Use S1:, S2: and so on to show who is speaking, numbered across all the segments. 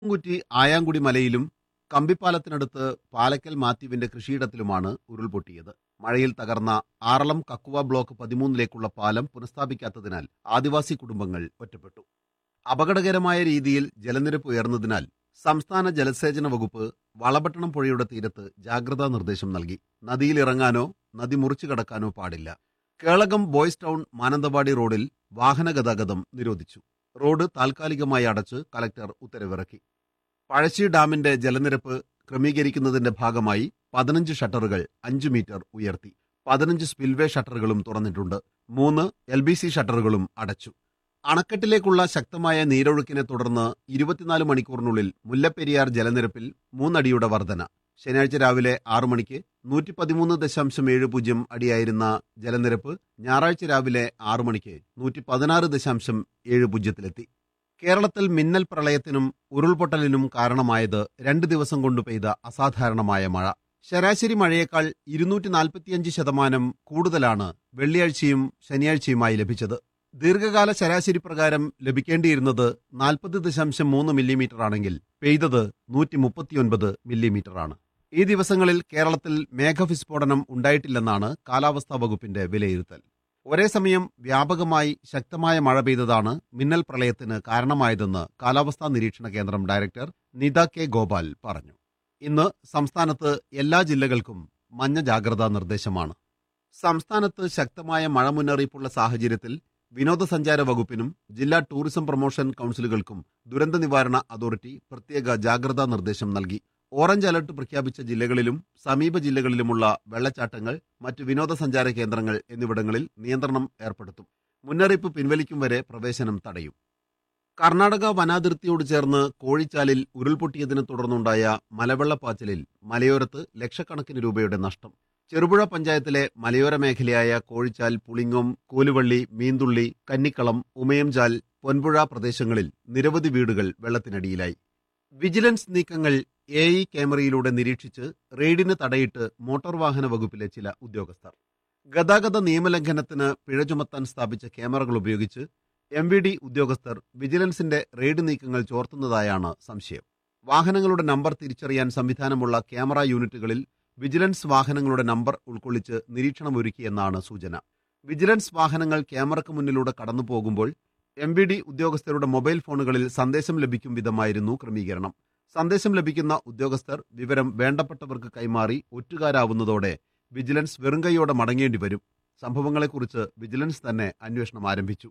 S1: കുറ്റി ആയാങ്കുടി മലയിലും കമ്പിപ്പാലത്തിനടുത്ത് പാലക്കൽ മാത്യുവിന്റെ കൃഷിയിടത്തിലുമാണ് ഉരുൾപൊട്ടിയത് മഴയിൽ തകർന്ന ആറളം കക്കുവ ബ്ലോക്ക് പതിമൂന്നിലേക്കുള്ള പാലം പുനഃസ്ഥാപിക്കാത്തതിനാൽ ആദിവാസി കുടുംബങ്ങൾ ഒറ്റപ്പെട്ടു അപകടകരമായ രീതിയിൽ ജലനിരപ്പ് ഉയർന്നതിനാൽ സംസ്ഥാന ജലസേചന വകുപ്പ് വളപട്ടണം പുഴയുടെ തീരത്ത് ജാഗ്രതാ നിർദ്ദേശം നൽകി നദിയിലിറങ്ങാനോ നദി മുറിച്ചു കടക്കാനോ പാടില്ല കേളകം ബോയ്സ് ടൗൺ മാനന്തവാടി റോഡിൽ വാഹന ഗതാഗതം നിരോധിച്ചു റോഡ് താൽക്കാലികമായി അടച്ച് കലക്ടർ ഉത്തരവിറക്കി പഴശ്ശി ഡാമിന്റെ ജലനിരപ്പ് ക്രമീകരിക്കുന്നതിന്റെ ഭാഗമായി പതിനഞ്ച് ഷട്ടറുകൾ അഞ്ച് മീറ്റർ ഉയർത്തി പതിനഞ്ച് സ്പിൽവേ ഷട്ടറുകളും തുറന്നിട്ടുണ്ട് മൂന്ന് എൽ ബി സി ഷട്ടറുകളും അടച്ചു അണക്കെട്ടിലേക്കുള്ള ശക്തമായ നീരൊഴുക്കിനെ തുടർന്ന് ഇരുപത്തിനാല് മണിക്കൂറിനുള്ളിൽ മുല്ലപ്പെരിയാർ ജലനിരപ്പിൽ മൂന്നടിയുടെ വർധന ശനിയാഴ്ച രാവിലെ ആറു മണിക്ക് നൂറ്റി പതിമൂന്ന് ദശാംശം ഏഴ് പൂജ്യം അടിയായിരുന്ന ജലനിരപ്പ് ഞായറാഴ്ച രാവിലെ ആറു മണിക്ക് നൂറ്റി പതിനാറ് ദശാംശം ഏഴ് പൂജ്യത്തിലെത്തി കേരളത്തിൽ മിന്നൽ പ്രളയത്തിനും ഉരുൾപൊട്ടലിനും കാരണമായത് രണ്ട് ദിവസം കൊണ്ട് പെയ്ത അസാധാരണമായ മഴ ശരാശരി മഴയേക്കാൾ ഇരുന്നൂറ്റി നാൽപ്പത്തിയഞ്ച് ശതമാനം കൂടുതലാണ് വെള്ളിയാഴ്ചയും ശനിയാഴ്ചയുമായി ലഭിച്ചത് ദീർഘകാല ശരാശരി പ്രകാരം ലഭിക്കേണ്ടിയിരുന്നത് നാൽപ്പത് ദശാംശം മൂന്ന് മില്ലിമീറ്റർ ആണെങ്കിൽ പെയ്തത് നൂറ്റി മുപ്പത്തിയൊൻപത് മില്ലിമീറ്ററാണ് ഈ ദിവസങ്ങളിൽ കേരളത്തിൽ മേഘവിസ്ഫോടനം ഉണ്ടായിട്ടില്ലെന്നാണ് കാലാവസ്ഥാ വകുപ്പിന്റെ വിലയിരുത്തൽ ഒരേ സമയം വ്യാപകമായി ശക്തമായ മഴ പെയ്തതാണ് മിന്നൽ പ്രളയത്തിന് കാരണമായതെന്ന് കാലാവസ്ഥാ നിരീക്ഷണ കേന്ദ്രം ഡയറക്ടർ നിത കെ ഗോപാൽ പറഞ്ഞു ഇന്ന് സംസ്ഥാനത്ത് എല്ലാ ജില്ലകൾക്കും മഞ്ഞ ജാഗ്രതാ നിർദ്ദേശമാണ് സംസ്ഥാനത്ത് ശക്തമായ മഴ മുന്നറിയിപ്പുള്ള സാഹചര്യത്തിൽ വിനോദസഞ്ചാര വകുപ്പിനും ജില്ലാ ടൂറിസം പ്രൊമോഷൻ കൌൺസിലുകൾക്കും ദുരന്ത നിവാരണ അതോറിറ്റി പ്രത്യേക ജാഗ്രതാ നിർദ്ദേശം നൽകി ഓറഞ്ച് അലർട്ട് പ്രഖ്യാപിച്ച ജില്ലകളിലും സമീപ ജില്ലകളിലുമുള്ള വെള്ളച്ചാട്ടങ്ങൾ മറ്റ് വിനോദസഞ്ചാര കേന്ദ്രങ്ങൾ എന്നിവിടങ്ങളിൽ നിയന്ത്രണം ഏർപ്പെടുത്തും മുന്നറിയിപ്പ് പിൻവലിക്കും വരെ പ്രവേശനം തടയും കർണാടക വനാതിർത്തിയോട് ചേർന്ന് കോഴിച്ചാലിൽ ഉരുൾപൊട്ടിയതിനെ തുടർന്നുണ്ടായ മലവെള്ളപ്പാച്ചിലിൽ മലയോരത്ത് ലക്ഷക്കണക്കിന് രൂപയുടെ നഷ്ടം ചെറുപുഴ പഞ്ചായത്തിലെ മലയോര മേഖലയായ കോഴിച്ചാൽ പുളിങ്ങോം കൂലുവള്ളി മീന്തുള്ളി കന്നിക്കളം ഉമയംചാൽ പൊൻപുഴ പ്രദേശങ്ങളിൽ നിരവധി വീടുകൾ വെള്ളത്തിനടിയിലായി വിജിലൻസ് നീക്കങ്ങൾ എ ഇ ക്യാമറയിലൂടെ നിരീക്ഷിച്ച് റെയ്ഡിന് തടയിട്ട് മോട്ടോർ വാഹന വകുപ്പിലെ ചില ഉദ്യോഗസ്ഥർ ഗതാഗത നിയമലംഘനത്തിന് പിഴ ചുമത്താൻ സ്ഥാപിച്ച ക്യാമറകൾ ഉപയോഗിച്ച് എം വി ഡി ഉദ്യോഗസ്ഥർ വിജിലൻസിന്റെ റെയ്ഡ് നീക്കങ്ങൾ ചോർത്തുന്നതായാണ് സംശയം വാഹനങ്ങളുടെ നമ്പർ തിരിച്ചറിയാൻ സംവിധാനമുള്ള ക്യാമറ യൂണിറ്റുകളിൽ വിജിലൻസ് വാഹനങ്ങളുടെ നമ്പർ ഉൾക്കൊള്ളിച്ച് നിരീക്ഷണമൊരുക്കിയെന്നാണ് സൂചന വിജിലൻസ് വാഹനങ്ങൾ ക്യാമറയ്ക്ക് മുന്നിലൂടെ കടന്നു പോകുമ്പോൾ എം വി ഡി ഉദ്യോഗസ്ഥരുടെ മൊബൈൽ ഫോണുകളിൽ സന്ദേശം ലഭിക്കും വിധമായിരുന്നു ക്രമീകരണം സന്ദേശം ലഭിക്കുന്ന ഉദ്യോഗസ്ഥർ വിവരം വേണ്ടപ്പെട്ടവർക്ക് കൈമാറി ഒറ്റുകാരാവുന്നതോടെ വിജിലൻസ് വെറുങ്കൈയോടെ മടങ്ങേണ്ടി വരും സംഭവങ്ങളെക്കുറിച്ച് വിജിലൻസ് തന്നെ അന്വേഷണം ആരംഭിച്ചു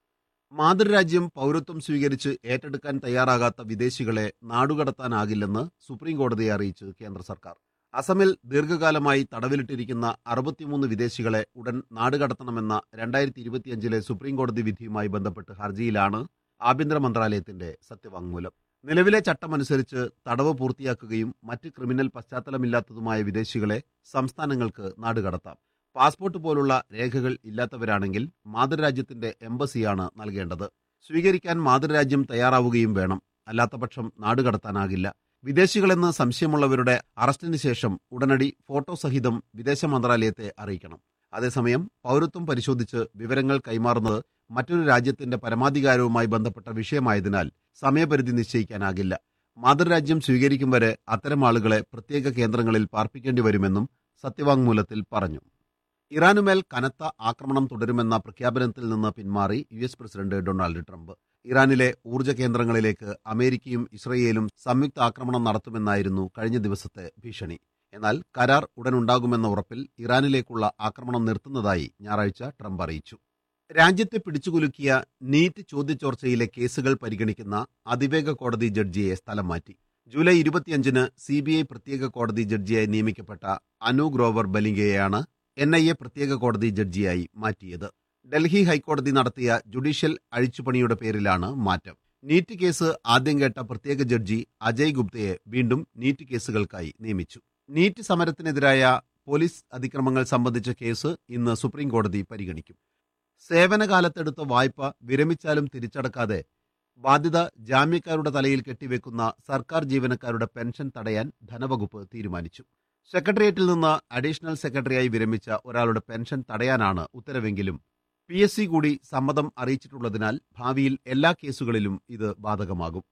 S1: മാതൃരാജ്യം പൗരത്വം സ്വീകരിച്ച് ഏറ്റെടുക്കാൻ തയ്യാറാകാത്ത വിദേശികളെ നാടുകടത്താനാകില്ലെന്ന് സുപ്രീം കോടതിയെ അറിയിച്ച് കേന്ദ്ര സർക്കാർ അസമിൽ ദീർഘകാലമായി തടവിലിട്ടിരിക്കുന്ന അറുപത്തിമൂന്ന് വിദേശികളെ ഉടൻ നാടുകടത്തണമെന്ന രണ്ടായിരത്തി ഇരുപത്തിയഞ്ചിലെ സുപ്രീം കോടതി വിധിയുമായി ബന്ധപ്പെട്ട് ഹർജിയിലാണ് ആഭ്യന്തര മന്ത്രാലയത്തിന്റെ സത്യവാങ്മൂലം നിലവിലെ ചട്ടമനുസരിച്ച് തടവ് പൂർത്തിയാക്കുകയും മറ്റ് ക്രിമിനൽ പശ്ചാത്തലമില്ലാത്തതുമായ വിദേശികളെ സംസ്ഥാനങ്ങൾക്ക് നാടുകടത്താം പാസ്പോർട്ട് പോലുള്ള രേഖകൾ ഇല്ലാത്തവരാണെങ്കിൽ മാതൃരാജ്യത്തിന്റെ എംബസിയാണ് നൽകേണ്ടത് സ്വീകരിക്കാൻ മാതൃരാജ്യം തയ്യാറാവുകയും വേണം അല്ലാത്തപക്ഷം നാടുകടത്താനാകില്ല വിദേശികളെന്ന് സംശയമുള്ളവരുടെ അറസ്റ്റിന് ശേഷം ഉടനടി ഫോട്ടോ സഹിതം വിദേശ മന്ത്രാലയത്തെ അറിയിക്കണം അതേസമയം പൗരത്വം പരിശോധിച്ച് വിവരങ്ങൾ കൈമാറുന്നത് മറ്റൊരു രാജ്യത്തിന്റെ പരമാധികാരവുമായി ബന്ധപ്പെട്ട വിഷയമായതിനാൽ സമയപരിധി നിശ്ചയിക്കാനാകില്ല മാതൃരാജ്യം സ്വീകരിക്കും വരെ അത്തരം ആളുകളെ പ്രത്യേക കേന്ദ്രങ്ങളിൽ പാർപ്പിക്കേണ്ടി വരുമെന്നും സത്യവാങ്മൂലത്തിൽ പറഞ്ഞു ഇറാനുമേൽ കനത്ത ആക്രമണം തുടരുമെന്ന പ്രഖ്യാപനത്തിൽ നിന്ന് പിന്മാറി U S president Donald Trump ഇറാനിലെ ഊർജ്ജ കേന്ദ്രങ്ങളിലേക്ക് അമേരിക്കയും ഇസ്രയേലും സംയുക്ത ആക്രമണം നടത്തുമെന്നായിരുന്നു കഴിഞ്ഞ ദിവസത്തെ ഭീഷണി എന്നാൽ കരാർ ഉടനുണ്ടാകുമെന്ന ഉറപ്പിൽ ഇറാനിലേക്കുള്ള ആക്രമണം നിർത്തുന്നതായി ഞായറാഴ്ച ട്രംപ് അറിയിച്ചു രാജ്യത്തെ പിടിച്ചുകുലുക്കിയ നീറ്റ് ചോദ്യചോർച്ചയിലെ കേസുകൾ പരിഗണിക്കുന്ന അതിവേഗ കോടതി ജഡ്ജിയെ സ്ഥലം മാറ്റി ജൂലൈ ഇരുപത്തിയഞ്ചിന് സി ബി ഐ പ്രത്യേക കോടതി ജഡ്ജിയായി നിയമിക്കപ്പെട്ട അനു ഗ്രോവർ ബലിംഗയെയാണ് എൻ ഐ എ പ്രത്യേക കോടതി ജഡ്ജിയായി മാറ്റിയത് ഡൽഹി ഹൈക്കോടതി നടത്തിയ ജുഡീഷ്യൽ അഴിച്ചുപണിയുടെ പേരിലാണ് മാറ്റം നീറ്റ് കേസ് ആദ്യം കേട്ട പ്രത്യേക ജഡ്ജി അജയ് ഗുപ്തയെ വീണ്ടും നീറ്റ് കേസുകൾക്കായി നിയമിച്ചു നീറ്റ് സമരത്തിനെതിരായ പോലീസ് അതിക്രമങ്ങൾ സംബന്ധിച്ച കേസ് ഇന്ന് സുപ്രീം കോടതി പരിഗണിക്കും സേവനകാലത്തെടുത്ത വായ്പ വിരമിച്ചാലും തിരിച്ചടക്കാതെ ബാധ്യത ജാമ്യക്കാരുടെ തലയിൽ കെട്ടിവെക്കുന്ന സർക്കാർ ജീവനക്കാരുടെ പെൻഷൻ തടയാൻ ധനവകുപ്പ് തീരുമാനിച്ചു സെക്രട്ടേറിയറ്റിൽ നിന്ന് അഡീഷണൽ സെക്രട്ടറിയായി വിരമിച്ച ഒരാളുടെ പെൻഷൻ തടയാനാണ് ഉത്തരവെങ്കിലും പി എസ് സി കൂടി സമ്മതം അറിയിച്ചിട്ടുള്ളതിനാൽ ഭാവിയിൽ എല്ലാ കേസുകളിലും ഇത് ബാധകമാകും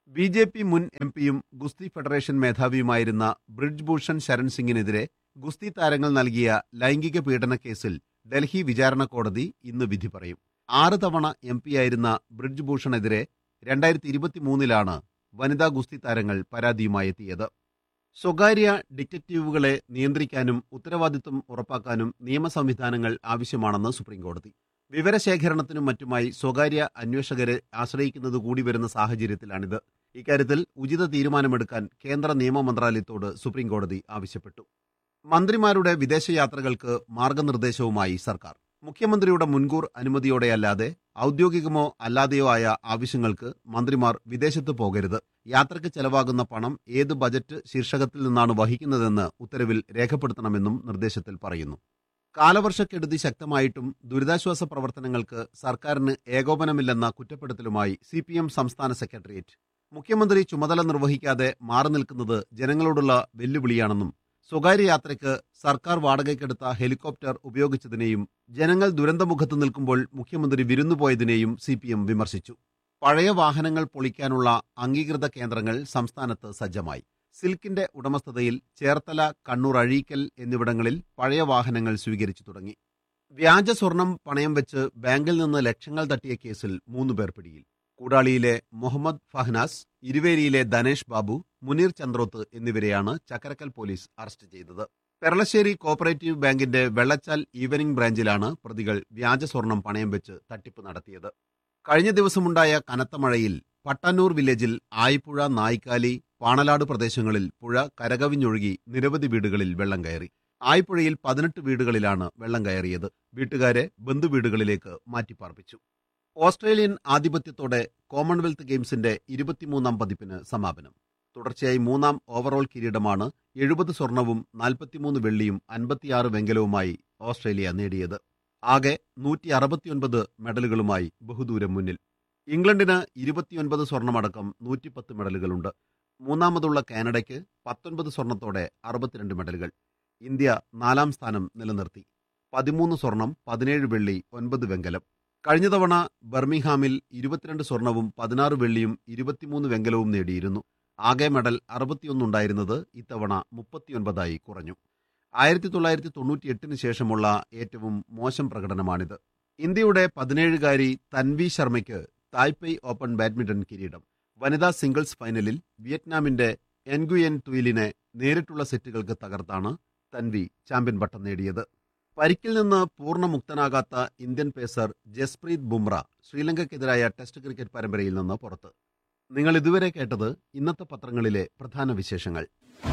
S1: ബി ജെ പി മുൻ എം പിയും ഗുസ്തി ഫെഡറേഷൻ മേധാവിയുമായിരുന്ന ബ്രിഡ്ജ് ഭൂഷൺ ശരൺ സിംഗിനെതിരെ ഗുസ്തി താരങ്ങൾ നൽകിയ ലൈംഗിക പീഡന കേസിൽ ഡൽഹി വിചാരണ കോടതി ഇന്ന് വിധി പറയും ആറ് തവണ എം പിയായിരുന്ന ബ്രിഡ്ജ് ഭൂഷണെതിരെ രണ്ടായിരത്തി ഇരുപത്തിമൂന്നിലാണ് വനിതാ ഗുസ്തി താരങ്ങൾ പരാതിയുമായി എത്തിയത് സ്വകാര്യ ഡിറ്റക്റ്റീവുകളെ നിയന്ത്രിക്കാനും ഉത്തരവാദിത്വം ഉറപ്പാക്കാനും നിയമ സംവിധാനങ്ങൾ ആവശ്യമാണെന്ന് സുപ്രീംകോടതി വിവരശേഖരണത്തിനും മറ്റുമായി സ്വകാര്യ അന്വേഷകരെ ആശ്രയിക്കുന്നത് കൂടി വരുന്ന സാഹചര്യത്തിലാണിത് ഇക്കാര്യത്തിൽ ഉചിത തീരുമാനമെടുക്കാൻ കേന്ദ്ര നിയമ മന്ത്രാലയത്തോട് സുപ്രീംകോടതി ആവശ്യപ്പെട്ടു മന്ത്രിമാരുടെ വിദേശയാത്രകൾക്ക് മാർഗനിർദ്ദേശവുമായി സർക്കാർ മുഖ്യമന്ത്രിയുടെ മുൻകൂർ അനുമതിയോടെയല്ലാതെ ഔദ്യോഗികമോ അല്ലാതെയോ ആയ ആവശ്യങ്ങൾക്ക് മന്ത്രിമാർ വിദേശത്ത് പോകരുത് യാത്രയ്ക്ക് ചെലവാകുന്ന പണം ഏത് ബജറ്റ് ശീർഷകത്തിൽ നിന്നാണ് വഹിക്കുന്നതെന്ന് ഉത്തരവിൽ രേഖപ്പെടുത്തണമെന്നും നിർദ്ദേശത്തിൽ പറയുന്നു കാലവർഷക്കെടുതി ശക്തമായിട്ടും ദുരിതാശ്വാസ പ്രവർത്തനങ്ങൾക്ക് സർക്കാരിന് ഏകോപനമില്ലെന്ന കുറ്റപ്പെടുത്തലുമായി സി പി എം സംസ്ഥാന സെക്രട്ടേറിയറ്റ് മുഖ്യമന്ത്രി ചുമതല നിർവഹിക്കാതെ മാറി നിൽക്കുന്നത് ജനങ്ങളോടുള്ള വെല്ലുവിളിയാണെന്നും സ്വകാര്യ യാത്രയ്ക്ക് സർക്കാർ വാടകയ്ക്കെടുത്ത ഹെലികോപ്റ്റർ ഉപയോഗിച്ചതിനെയും ജനങ്ങൾ ദുരന്തമുഖത്ത് നിൽക്കുമ്പോൾ മുഖ്യമന്ത്രി വിരുന്നുപോയതിനെയും സി പി എം വിമർശിച്ചു പഴയ വാഹനങ്ങൾ പൊളിക്കാനുള്ള അംഗീകൃത കേന്ദ്രങ്ങൾ സംസ്ഥാനത്ത് സജ്ജമായി സിൽക്കിന്റെ ഉടമസ്ഥതയിൽ ചേർത്തല കണ്ണൂർ അഴീക്കൽ എന്നിവിടങ്ങളിൽ പഴയ വാഹനങ്ങൾ സ്വീകരിച്ചു തുടങ്ങി വ്യാജ സ്വർണം പണയം വെച്ച് ബാങ്കിൽ നിന്ന് ലക്ഷങ്ങൾ തട്ടിയ കേസിൽ മൂന്ന് പേർ പിടിയിൽ കൂടാളിയിലെ മുഹമ്മദ് ഫഹ്നാസ് ഇരുവേരിയിലെ ധനേഷ് ബാബു മുനീർ ചന്ദ്രോത്ത് എന്നിവരെയാണ് ചക്കരക്കൽ പോലീസ് അറസ്റ്റ് ചെയ്തത് പെരളശ്ശേരി കോപ്പറേറ്റീവ് ബാങ്കിന്റെ വെള്ളച്ചാൽ ഈവനിംഗ് ബ്രാഞ്ചിലാണ് പ്രതികൾ വ്യാജ സ്വർണം പണയം വെച്ച് തട്ടിപ്പ് നടത്തിയത് കഴിഞ്ഞ ദിവസമുണ്ടായ കനത്ത മഴയിൽ പട്ടാന്നൂർ വില്ലേജിൽ ആയിപ്പുഴ നായ്ക്കാലി പാണലാട് പ്രദേശങ്ങളിൽ പുഴ കരകവിഞ്ഞൊഴുകി നിരവധി വീടുകളിൽ വെള്ളം കയറി ആയിപ്പുഴയിൽ പതിനെട്ട് വീടുകളിലാണ് വെള്ളം കയറിയത് വീട്ടുകാരെ ബന്ധുവീടുകളിലേക്ക് മാറ്റിപ്പാർപ്പിച്ചു ഓസ്ട്രേലിയൻ ആധിപത്യത്തോടെ കോമൺവെൽത്ത് ഗെയിംസിന്റെ ഇരുപത്തിമൂന്നാം പതിപ്പിന് സമാപനം തുടർച്ചയായി മൂന്നാം ഓവറോൾ കിരീടമാണ് എഴുപത് സ്വർണവും നാൽപ്പത്തിമൂന്ന് വെള്ളിയും അൻപത്തിയാറ് വെങ്കലവുമായി ഓസ്ട്രേലിയ നേടിയത് ആകെ നൂറ്റി അറുപത്തിയൊൻപത് മെഡലുകളുമായി ബഹുദൂരം മുന്നിൽ ഇംഗ്ലണ്ടിന് ഇരുപത്തിയൊൻപത് സ്വർണമടക്കം നൂറ്റിപ്പത്ത് മെഡലുകളുണ്ട് മൂന്നാമതുള്ള കാനഡയ്ക്ക് പത്തൊൻപത് സ്വർണത്തോടെ അറുപത്തിരണ്ട് മെഡലുകൾ ഇന്ത്യ നാലാം സ്ഥാനം നിലനിർത്തി പതിമൂന്ന് സ്വർണം പതിനേഴ് വെള്ളി ഒൻപത് വെങ്കലം കഴിഞ്ഞ തവണ ബർമിംഗ്ഹാമിൽ ഇരുപത്തിരണ്ട് സ്വർണവും പതിനാറ് വെള്ളിയും ഇരുപത്തിമൂന്ന് വെങ്കലവും നേടിയിരുന്നു ആകെ മെഡൽ അറുപത്തിയൊന്നുണ്ടായിരുന്നത് ഇത്തവണ മുപ്പത്തിയൊൻപതായി കുറഞ്ഞു ആയിരത്തി തൊള്ളായിരത്തി തൊണ്ണൂറ്റി എട്ടിന് ശേഷമുള്ള ഏറ്റവും മോശം പ്രകടനമാണിത് ഇന്ത്യയുടെ പതിനേഴുകാരി തൻവി ശർമ്മയ്ക്ക് തായ്പെയ് ഓപ്പൺ ബാഡ്മിന്റൺ കിരീടം വനിതാ സിംഗിൾസ് ഫൈനലിൽ വിയറ്റ്നാമിന്റെ എൻഗുയൻ തുയിലിനെ നേരിട്ടുള്ള സെറ്റുകൾക്ക് തകർത്താണ് തൻവി ചാമ്പ്യൻ പട്ടം നേടിയത് പരിക്കിൽ നിന്ന് പൂർണ്ണമുക്തനാകാത്ത ഇന്ത്യൻ പേസർ ജസ്പ്രീത് ബുംറ ശ്രീലങ്കയ്ക്കെതിരായ ടെസ്റ്റ് ക്രിക്കറ്റ് പരമ്പരയിൽ നിന്ന് പുറത്ത് നിങ്ങൾ ഇതുവരെ കേട്ടത് ഇന്നത്തെ പത്രങ്ങളിലെ പ്രധാന വിശേഷങ്ങൾ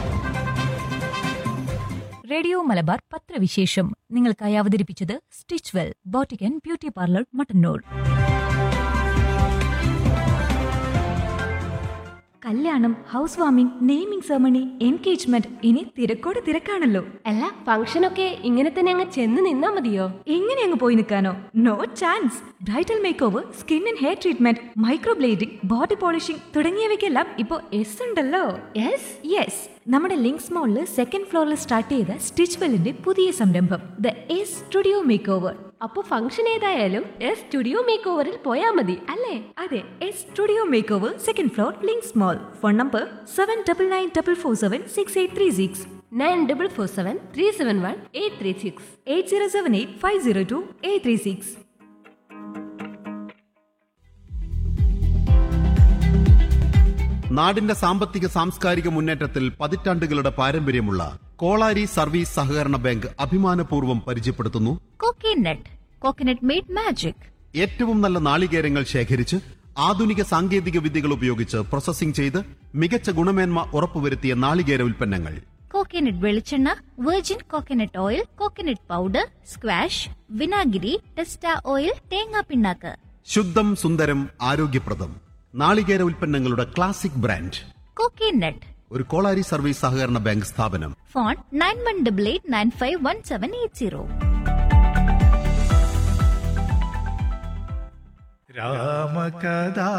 S2: റേഡിയോ മലബാർ പത്രവിശേഷം നിങ്ങൾക്കായി അവതരിപ്പിച്ചത് Stitch Well boutique and beauty parlour Mattannur കല്യാണം house warming naming ceremony engagement ഇനി തിരക്കോട് തിരക്കാണല്ലോ
S3: അല്ല ഫംഗ്ഷനൊക്കെ ഇങ്ങനെ തന്നെ അങ്ങ് ചെന്ന് നിന്നാ മതിയോ
S2: എങ്ങനെ അങ്ങ് പോയി നിൽക്കാനോ no chance bridal makeover skin and hair treatment microblading body polishing തുടങ്ങിയവയ്ക്കെല്ലാം ഇപ്പോൾ എസ് ഉണ്ടല്ലോ
S3: യെസ്
S2: യെസ് നമ്മുടെ ലിങ്ക്സ് മോളിൽ സെക്കൻഡ് ഫ്ലോറിൽ സ്റ്റാർട്ട് ചെയ്ത സ്റ്റിച്ച് വെല്ലിന്റെ പുതിയ സംരംഭം the S studio makeover
S3: അപ്പൊ ഫംഗ്ഷൻ ഏതായാലും എസ് സ്റ്റുഡിയോ മേക്ക് ഓവറിൽ പോയാ മതി
S2: അല്ലേ അതെ S studio makeover second floor Links mall phone number seven double nine double four seven six eight three six
S3: nine double four seven three seven one eight three six
S2: eight zero seven eight five zero two eight three six
S1: നാടിന്റെ സാമ്പത്തിക സാംസ്കാരിക മുന്നേറ്റത്തിൽ പതിറ്റാണ്ടുകളുടെ പാരമ്പര്യമുള്ള Kolari service സഹകരണ bank അഭിമാനപൂർവ്വം പരിചയപ്പെടുത്തുന്നു
S2: coconut coconut made magic
S1: ഏറ്റവും നല്ല നാളികേരങ്ങൾ ശേഖരിച്ച് ആധുനിക സാങ്കേതിക വിദ്യകൾ ഉപയോഗിച്ച് പ്രോസസ്സിംഗ് ചെയ്ത് മികച്ച ഗുണമേന്മ ഉറപ്പുവരുത്തിയ നാളികേര ഉൽപ്പന്നങ്ങൾ
S4: കോക്കനട്ട് വെളിച്ചെണ്ണ virgin coconut oil coconut powder squash വിനാഗിരി ടെസ്റ്റ ഓയിൽ തേങ്ങാ പിണ്ണാക്ക്
S1: ശുദ്ധം സുന്ദരം ആരോഗ്യപ്രദം നാളികേര ഉൽപ്പന്നങ്ങളുടെ ക്ലാസിക് ബ്രാൻഡ്
S4: കോക്കനട്ട്
S1: ഒരു കോളാരി സർവീസ് സഹകരണ ബാങ്ക് സ്ഥാപനം
S4: phone nine one double eight nine five one seven eight zero
S5: രാമകഥാ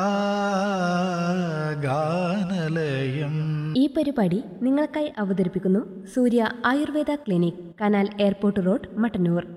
S5: ഗാനലയം
S3: ഈ പരിപാടി നിങ്ങൾക്കായി അവതരിപ്പിക്കുന്നു Surya Ayurveda clinic canal airport road Mattannur